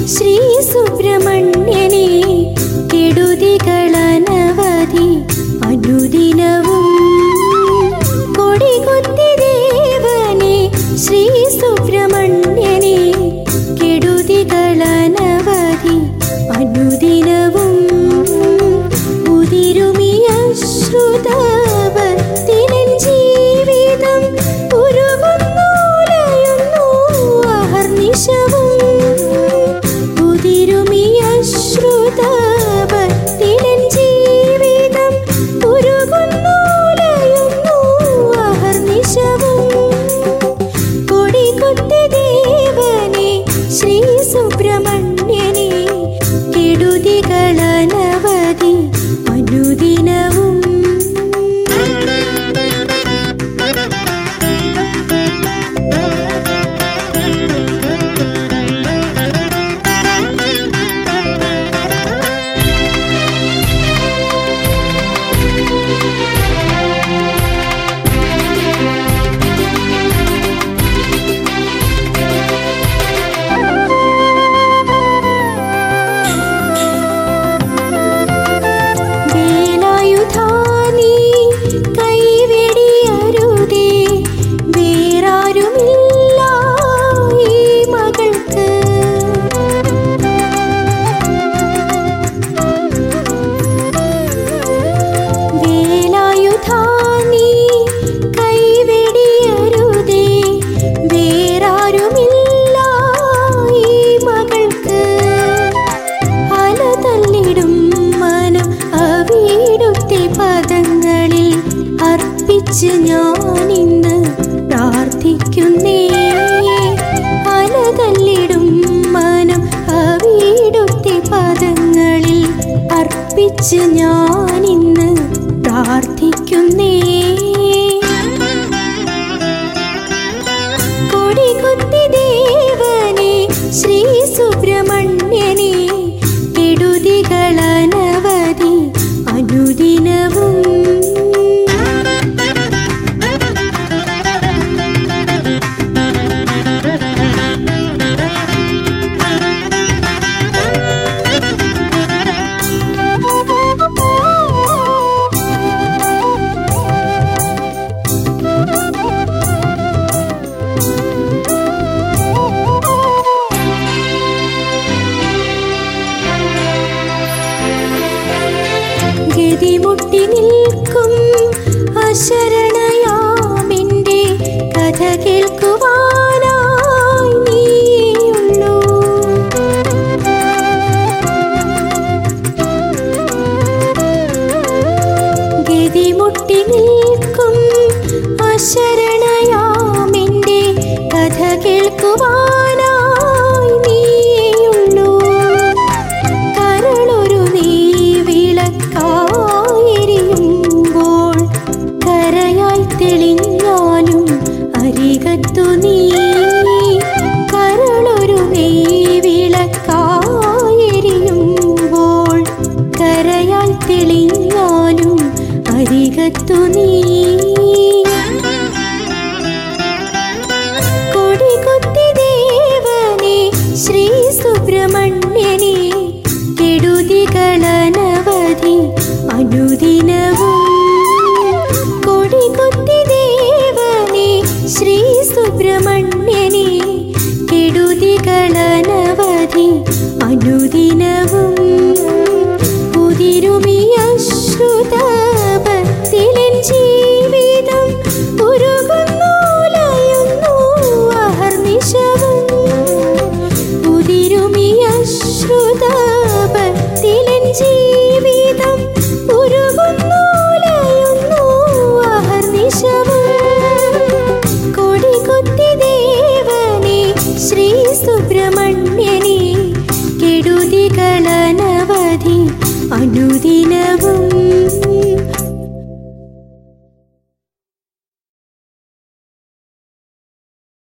ശ്രീ സുബ്രഹ്മണ്യനെ കെടുതികളനവധി അനുദിനവും കൊടികുത്തി ദേവനെ ശ്രീ സുബ്രഹ്മണ്യനെ കെടുതികളനവധി അനുദിനവും ഉതിരുമിയ ശ്രുതവത്തിനൻ ജീവിതം ഉരുകുന്നൂലയുന്നു അഹർനിശവും ഉതിരുമിയ ശ്രുതവത്തിനൻ ജീവിതം ഉരുകുന്നൂലയുന്നു അഹർനിശവും കൊടികുത്തി ദേവനെ ശ്രീ സുബ്രഹ്മണ്യനെ കെടുതികളനവധി അനുദിനവും വേലായുധാനി കൈവെടിയരുതേ വേറാരുമില്ല ഈ മകൾക്ക് വേലായുധാനി കൈവെടിയരുതേ വേറാരുമില്ല ഈ മകൾക്ക് അല തല്ലിടും മനം അവീടുത്തെ പദങ്ങളിൽ അർപ്പിച്ച് ഞാൻ ഇന്ന് പ്രാർത്ഥിക്കുന്നേ അല തല്ലിടും മനം അവീടുത്തെ പദങ്ങളിൽ അർപ്പിച്ച് ഞാൻ ഇന്ന് പ്രാർത്ഥിക്കുന്നേ കൊടികുത്തി ദേവനെ ശ്രീ സുബ്രഹ്മണ്യനെ കെടുതികളനവധി അനുദിനവും ഗതിമുട്ടി നിൽക്കും അശരണയാമിൻ്റെ കഥ കേൾക്കുവാനായി നീയുള്ളൂ ഗതിമുട്ടി നിൽക്കും അശരണയാമിൻ്റെ കഥ കേൾക്കുവാനായി നീയുള്ളൂ കരളൊരു നീ വിളക്കായിരിക്കുമ്പോൾ കരയായി തെളിഞ്ഞാലും അരികത്തു നീ കരളൊരു നീ വിളക്കായിരിക്കുമ്പോൾ കരയായി തെളിഞ്ഞാലും അരികത്തു നീ കൊടികുത്തി ദേവനെ ശ്രീ സുബ്രഹ്മണ്യനെ കെടുതികളനവധി അനുദിനവും കൊടികുത്തി ദേവനെ ശ്രീ സുബ്രഹ്മണ്യനെ കെടുതികളനവധി അനുദിനവും